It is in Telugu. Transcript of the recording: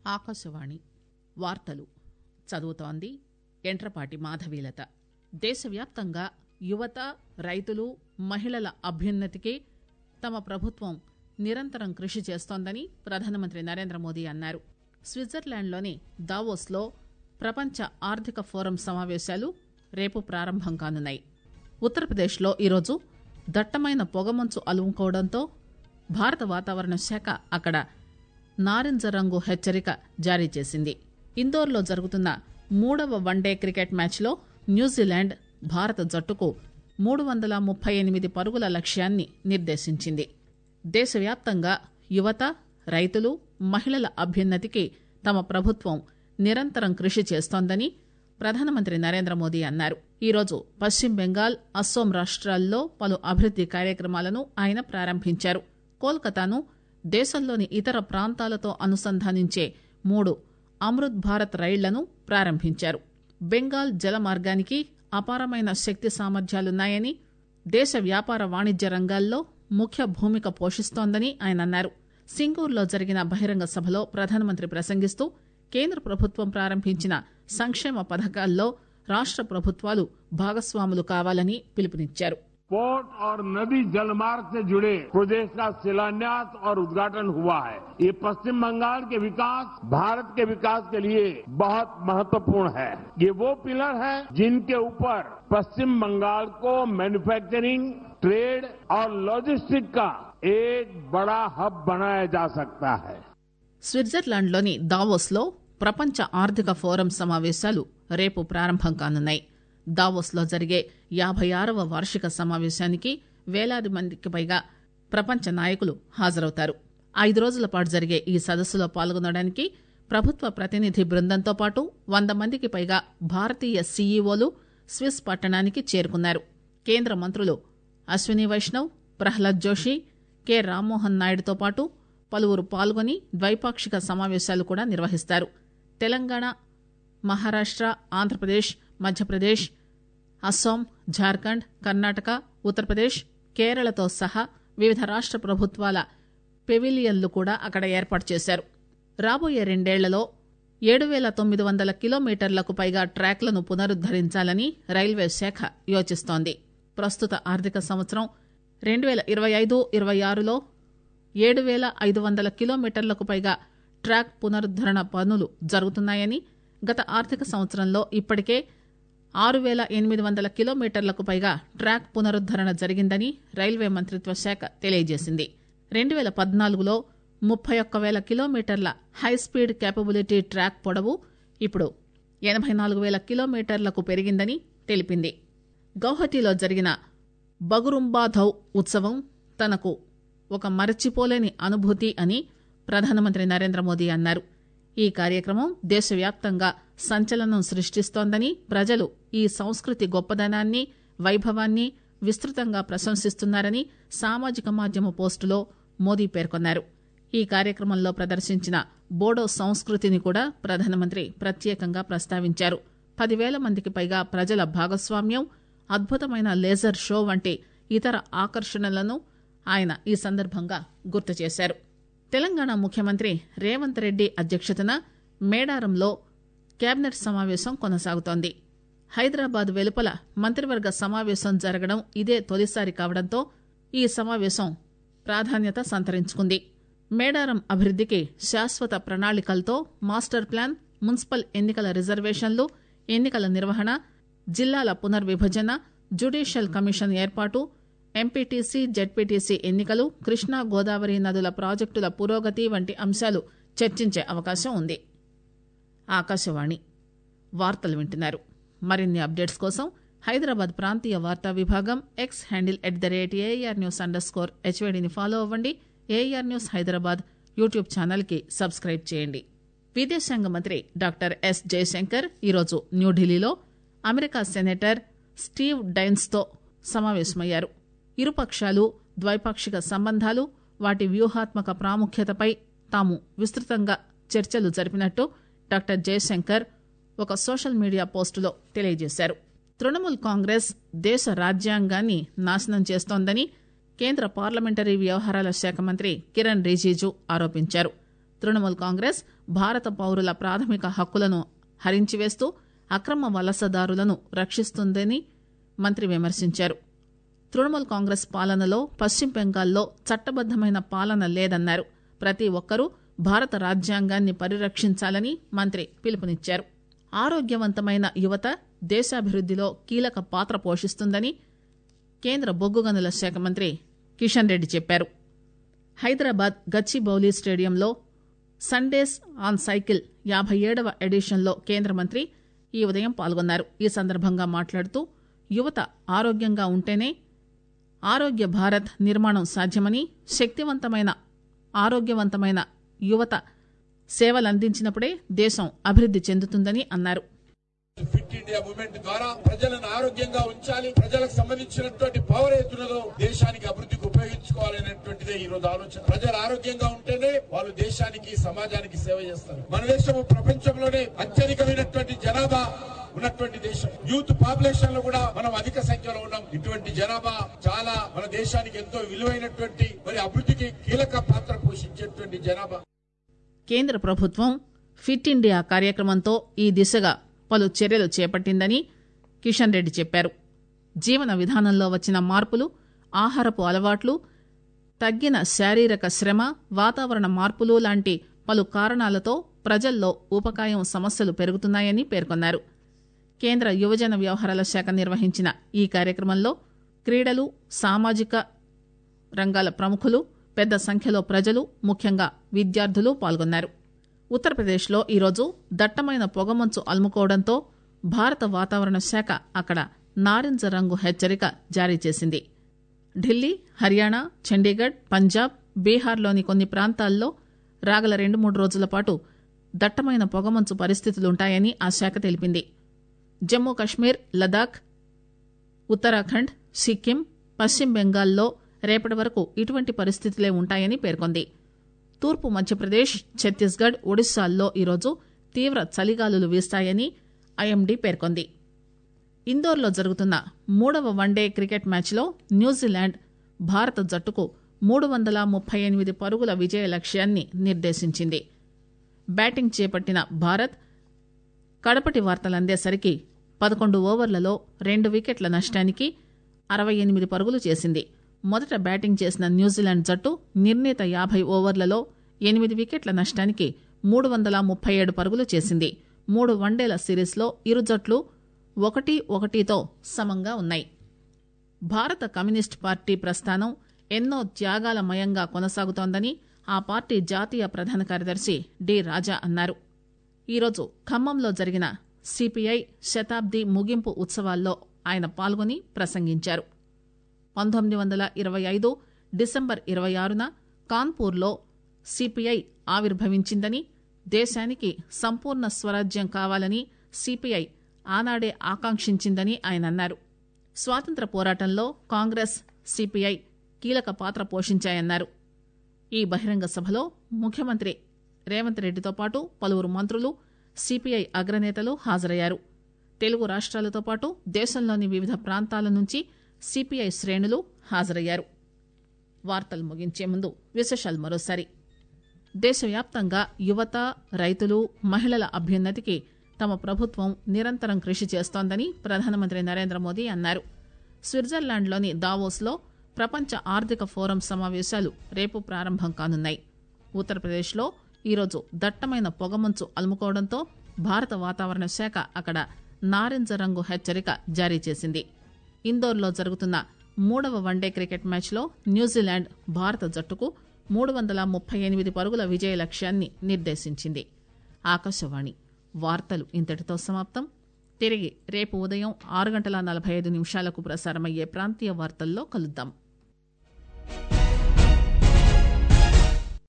ఆకాశవాణి వార్తలు చదువుతోంది ఎంట్రపాటి మాధవీలత దేశవ్యాప్తంగా యువత రైతులు మహిళల అభ్యున్నతికి తమ ప్రభుత్వం నిరంతరం కృషి చేస్తోందని ప్రధానమంత్రి నరేంద్ర మోదీ అన్నారు స్విట్జర్లాండ్లోని దావోస్ లో ప్రపంచ ఆర్థిక ఫోరం సమావేశాలు రేపు ప్రారంభం కానున్నాయి ఉత్తరప్రదేశ్లో ఈరోజు దట్టమైన పొగమంచు అలుముకోవడంతో భారత వాతావరణ శాఖ అక్కడ నారింజ రంగు హెచ్చరిక జారీ చేసింది ఇందోర్లో జరుగుతున్న మూడవ వన్డే క్రికెట్ మ్యాచ్లో న్యూజిలాండ్ భారత జట్టుకు మూడు వందల ముప్పై ఎనిమిది పరుగుల లక్ష్యాన్ని నిర్దేశించింది దేశవ్యాప్తంగా యువత రైతులు మహిళల అభ్యున్నతికి తమ ప్రభుత్వం నిరంతరం కృషి చేస్తోందని ప్రధానమంత్రి నరేంద్ర మోదీ అన్నారు ఈరోజు పశ్చిమ బెంగాల్ అస్సోం రాష్ట్రాల్లో పలు అభివృద్ది కార్యక్రమాలను ఆయన ప్రారంభించారు కోల్కతాను దేశంలోని ఇతర ప్రాంతాలతో అనుసంధానించే మూడు అమృత్ భారత్ రైళ్లను ప్రారంభించారు బెంగాల్ జల మార్గానికి అపారమైన శక్తి సామర్థ్యాలున్నాయని దేశ వ్యాపార వాణిజ్య రంగాల్లో ముఖ్య భూమిక పోషిస్తోందని ఆయన అన్నారు సింగూర్లో జరిగిన బహిరంగ సభలో ప్రధానమంత్రి ప్రసంగిస్తూ కేంద్ర ప్రభుత్వం ప్రారంభించిన సంక్షేమ పథకాల్లో రాష్ట ప్రభుత్వాలు భాగస్వాములు కావాలని పిలుపునిచ్చారు पोर्ट और नदी जलमार्ग से जुड़े प्रोजेक्ट का शिलान्यास और उद्घाटन हुआ है ये पश्चिम बंगाल के विकास भारत के विकास के लिए बहुत महत्वपूर्ण है ये वो पिलर है जिनके ऊपर पश्चिम बंगाल को मैन्युफैक्चरिंग ट्रेड और लॉजिस्टिक का एक बड़ा हब बनाया जा सकता है స్విట్జర్లాండ్లోని దావోస్లో ప్రపంచ ఆర్థిక ఫోరం సమావేశాలు రేపు ప్రారంభం కానున్నాయి దావోస్లో జరిగే యాభై ఆరవ వార్షిక సమావేశానికి వేలాది మందికి పైగా ప్రపంచ నాయకులు హాజరవుతారు ఐదు రోజుల పాటు జరిగే ఈ సదస్సులో పాల్గొనడానికి ప్రభుత్వ ప్రతినిధి బృందంతో పాటు వంద మందికి పైగా భారతీయ సీఈఓలు స్విస్ పట్టణానికి చేరుకున్నారు కేంద్ర మంత్రులు అశ్విని వైష్ణవ్ ప్రహ్లాద్ జోషి కె రామ్మోహన్ నాయుడుతో పాటు పలువురు పాల్గొని ద్వైపాక్షిక సమావేశాలు కూడా నిర్వహిస్తారు తెలంగాణ మహారాష్ట ఆంధ్రప్రదేశ్ మధ్యప్రదేశ్ అస్సాం జార్ఖండ్ కర్ణాటక ఉత్తరప్రదేశ్ కేరళతో సహా వివిధ రాష్ట ప్రభుత్వాల పెవిలియన్లు కూడా అక్కడ ఏర్పాటు చేశారు రాబోయే రెండేళ్లలో ఏడు పేల తొమ్మిది వందల కిలోమీటర్లకు పైగా ట్రాక్లను పునరుద్దరించాలని రైల్వే శాఖ యోచిస్తోంది ప్రస్తుత ఆర్థిక సంవత్సరం రెండు పేల ఇరవై ఐదు ఇరవై ఆరులో ఏడు పేల ఐదు వందల కిలోమీటర్లకు పైగా ట్రాక్ పునరుద్దరణ పనులు జరుగుతున్నాయని గత ఆర్థిక సంవత్సరంలో ఇప్పటికే ఆరు పేల ఎనిమిది వందల కిలోమీటర్లకు పైగా ట్రాక్ పునరుద్దరణ జరిగిందని రైల్వే మంత్రిత్వ శాఖ తెలియజేసింది రెండు పేల పద్నాలుగులో ముప్పై ఒక్క వేల కిలోమీటర్ల హైస్పీడ్ కేపబిలిటీ ట్రాక్ పొడవు ఇప్పుడు ఎనబై నాలుగు వేల కిలోమీటర్లకు పెరిగిందని తెలిపింది గౌహతిలో జరిగిన బగురుంబాధౌ ఉత్సవం తనకు ఒక మరచిపోలేని అనుభూతి అని ప్రధానమంత్రి నరేంద్ర మోదీ అన్నారు ఈ కార్యక్రమం దేశవ్యాప్తంగా సంచలనం సృష్టిస్తోందని ప్రజలు ఈ సంస్కృతి గొప్పదనాన్ని వైభవాన్ని విస్తృతంగా ప్రశంసిస్తున్నారని సామాజిక మాధ్యమ పోస్టులో మోదీ పేర్కొన్నారు ఈ కార్యక్రమంలో ప్రదర్శించిన బోడో సంస్కృతిని కూడా ప్రధానమంత్రి ప్రత్యేకంగా ప్రస్తావించారు పదివేల మందికి పైగా ప్రజల భాగస్వామ్యం అద్భుతమైన లేజర్ షో వంటి ఇతర ఆకర్షణలను ఆయన ఈ సందర్భంగా గుర్తు చేశారు తెలంగాణ ముఖ్యమంత్రి రేవంత్ రెడ్డి అధ్యక్షతన మేడారంలో కేబినెట్ సమావేశం కొనసాగుతోంది హైదరాబాద్ వెలుపల మంత్రివర్గ సమావేశం జరగడం ఇదే తొలిసారి కావడంతో ఈ సమావేశం ప్రాధాన్యత సంతరించుకుంది మేడారం అభివృద్దికి శాశ్వత ప్రణాళికలతో మాస్టర్ ప్లాన్ మున్సిపల్ ఎన్నికల రిజర్వేషన్లు ఎన్నికల నిర్వహణ జిల్లాల పునర్విభజన జ్యుడిషియల్ కమిషన్ ఏర్పాటు ఎంపీటీసీ జెడ్పీటీసీ ఎన్నికలు కృష్ణా గోదావరి నదుల ప్రాజెక్టుల పురోగతి వంటి అంశాలు చర్చించే అవకాశం ఉంది ఆకాశవాణి వార్తలు వింటున్నారు మరిన్ని అప్డేట్స్ కోసం హైదరాబాద్ ప్రాంతీయ వార్తా విభాగం X handle at the rate AIR news underscore స్కోర్ హెచ్వేడిని ఫాలో అవ్వండి AIR news Hyderabad YouTube channel కి సబ్స్క్రైబ్ చేయండి విదేశాంగ మంత్రి డాక్టర్ ఎస్ జయశంకర్ ఈరోజు న్యూఢిల్లీలో అమెరికా సెనేటర్ స్టీవ్ డైన్స్ తో సమావేశమయ్యారు ఇరుపక్షాలు ద్వైపాక్షిక సంబంధాలు వాటి వ్యూహాత్మక ప్రాముఖ్యతపై తాము విస్తృతంగా చర్చలు జరిపినట్టు డాక్టర్ జయశంకర్ ఒక సోషల్ మీడియా పోస్టులో తెలియజేశారు తృణమూల్ కాంగ్రెస్ దేశ రాజ్యాంగాన్ని నాశనం చేస్తోందని కేంద్ర పార్లమెంటరీ వ్యవహారాల శాఖ మంత్రి కిరణ్ రిజిజు ఆరోపించారు తృణమూల్ కాంగ్రెస్ భారత పౌరుల ప్రాథమిక హక్కులను హరించివేస్తూ అక్రమ వలసదారులను రక్షిస్తుందని మంత్రి విమర్శించారు తృణమూల్ కాంగ్రెస్ పాలనలో పశ్చిమ బెంగాల్లో చట్టబద్దమైన పాలన లేదన్నారు ప్రతి ఒక్కరూ భారత రాజ్యాంగాన్ని పరిరక్షించాలని మంత్రి పిలుపునిచ్చారు ఆరోగ్యవంతమైన యువత దేశాభివృద్దిలో కీలక పాత్ర పోషిస్తుందని కేంద్ర బొగ్గు గనుల శాఖ మంత్రి కిషన్ రెడ్డి చెప్పారు హైదరాబాద్ గచ్చిబౌలి స్టేడియంలో సండేస్ ఆన్ సైకిల్ యాభై ఏడవ ఎడిషన్లో కేంద్ర మంత్రి ఈ ఉదయం పాల్గొన్నారు ఈ సందర్భంగా మాట్లాడుతూ యువత ఆరోగ్యంగా ఉంటేనే ఆరోగ్య భారత్ నిర్మాణం సాధ్యమని శక్తివంతమైన ఆరోగ్యవంతమైన యువత సేవలందించినప్పుడే దేశం అభివృద్ది చెందుతుందని అన్నారు ఫిట్ ఇండియా మూవ్మెంట్ ద్వారా ప్రజలను ఆరోగ్యంగా ఉంచాలి ప్రజలకు సంబంధించినటువంటి పవర్ ఎత్తునదో దేశానికి అభివృద్ధికి ఉపయోగించుకోవాలనేటువంటిదే ఈ రోజు ఆలోచన ప్రజలు ఆరోగ్యంగా ఉంటేనే వాళ్ళు దేశానికి సమాజానికి సేవ చేస్తారు మన దేశం ప్రపంచంలోనే అత్యధికమైనటువంటి జనాభా ఉన్నటువంటి దేశం యూత్ పాపులేషన్ లో కూడా మనం అధిక సంఖ్యలో ఉన్నాం ఇటువంటి జనాభా చాలా మన దేశానికి ఎంతో విలువైనటువంటి మరి అభివృద్ధికి కీలక పాత్ర పోషించేటువంటి జనాభా కేంద్ర ప్రభుత్వం ఫిట్ ఇండియా కార్యక్రమంతో ఈ దిశగా పలు చర్యలు చేపట్టిందని కిషన్ రెడ్డి చెప్పారు జీవన విధానంలో వచ్చిన మార్పులు ఆహారపు అలవాట్లు తగ్గిన శారీరక శ్రమ వాతావరణ మార్పులు లాంటి పలు కారణాలతో ప్రజల్లో ఊపకాయం సమస్యలు పెరుగుతున్నాయని పేర్కొన్నారు కేంద్ర యువజన వ్యవహారాల శాఖ నిర్వహించిన ఈ కార్యక్రమంలో క్రీడలు సామాజిక రంగాల ప్రముఖులు పెద్ద సంఖ్యలో ప్రజలు ముఖ్యంగా విద్యార్థులు పాల్గొన్నారు ఉత్తరప్రదేశ్లో ఈరోజు దట్టమైన పొగమంచు అలుముకోవడంతో భారత వాతావరణ శాఖ అక్కడ నారింజ రంగు హెచ్చరిక జారీ చేసింది ఢిల్లీ హర్యానా చండీగఢ్ పంజాబ్ బీహార్లోని కొన్ని ప్రాంతాల్లో రాగల రెండు మూడు రోజుల పాటు దట్టమైన పొగమంచు పరిస్థితులుంటాయని ఆ శాఖ తెలిపింది జమ్మూ కశ్మీర్ లదాఖ్ ఉత్తరాఖండ్ సిక్కిం పశ్చిమ బెంగాల్లో రేపటి వరకు ఇటువంటి పరిస్థితులే ఉంటాయని పేర్కొంది తూర్పు మధ్యప్రదేశ్ ఛత్తీస్గఢ్ ఒడిశాల్లో ఈరోజు తీవ్ర చలిగాలులు వీస్తాయని ఐఎండీ పేర్కొంది ఇందోర్లో జరుగుతున్న మూడవ వన్డే క్రికెట్ మ్యాచ్లో న్యూజిలాండ్ భారత జట్టుకు మూడు వందల ముప్పై ఎనిమిది పరుగుల విజయ లక్ష్యాన్ని నిర్దేశించింది బ్యాటింగ్ చేపట్టిన భారత్ కడపటి వార్తలందేసరికి పదకొండు ఓవర్లలో రెండు వికెట్ల నష్టానికి అరవై ఎనిమిది పరుగులు చేసింది మొదట బ్యాటింగ్ చేసిన న్యూజిలాండ్ జట్టు నిర్ణీత యాభై ఓవర్లలో ఎనిమిది వికెట్ల నష్టానికి మూడు వందల ముప్పై ఏడు పరుగులు చేసింది మూడు వన్డేల సిరీస్లో ఇరు జట్లు ఒకటి ఒకటితో సమంగా ఉన్నాయి భారత కమ్యూనిస్ట్ పార్టీ ప్రస్థానం ఎన్నో త్యాగాల మయంగా కొనసాగుతోందని ఆ పార్టీ జాతీయ ప్రధాన కార్యదర్శి డి రాజా అన్నారు ఈరోజు ఖమ్మంలో జరిగిన సిపిఐ శతాబ్ది ముగింపు ఉత్సవాల్లో ఆయన పాల్గొని ప్రసంగించారు పంతొమ్మిది వందల ఇరవై ఐదు డిసెంబర్ ఇరవై ఆరున కాన్పూర్లో సిపిఐ ఆవిర్భవించిందని దేశానికి సంపూర్ణ స్వరాజ్యం కావాలని సిపిఐ ఆనాడే ఆకాంక్షించిందని ఆయన అన్నారు స్వాతంత్ర పోరాటంలో కాంగ్రెస్ సిపిఐ కీలక పాత్ర పోషించాయన్నారు ఈ బహిరంగ సభలో ముఖ్యమంత్రి రేవంత్ రెడ్డితో పాటు పలువురు మంత్రులు సిపిఐ అగ్రనేతలు హాజరయ్యారు తెలుగు రాష్ట్రాలతో పాటు దేశంలోని వివిధ ప్రాంతాల నుంచి సిపిఐ శ్రేణులు హాజరయ్యారు వార్తలు ముగించే ముందు విశేషాలు మరోసారి దేశవ్యాప్తంగా యువత రైతులు మహిళల అభ్యున్నతికి తమ ప్రభుత్వం నిరంతరం కృషి చేస్తోందని ప్రధానమంత్రి నరేంద్ర మోదీ అన్నారు స్విట్జర్లాండ్లోని దావోస్లో ప్రపంచ ఆర్థిక ఫోరం సమావేశాలు రేపు ప్రారంభం కానున్నాయి ఉత్తరప్రదేశ్లో ఈరోజు దట్టమైన పొగమంచు అలుముకోవడంతో భారత వాతావరణ శాఖ అక్కడ నారింజ రంగు హెచ్చరిక జారీ చేసింది ఇందోర్లో జరుగుతున్న మూడవ వన్డే క్రికెట్ మ్యాచ్లో న్యూజిలాండ్ భారత జట్టుకు మూడు వందల ముప్పై ఎనిమిది పరుగుల విజయ లక్ష్యాన్ని నిర్దేశించింది ఆకాశవాణి వార్తలు ఇంతటితో సమాప్తం తిరిగి రేపు ఉదయం ఆరు గంటల నలభై ఐదు నిమిషాలకు ప్రసారమయ్యే ప్రాంతీయ వార్తల్లో కలుద్దాం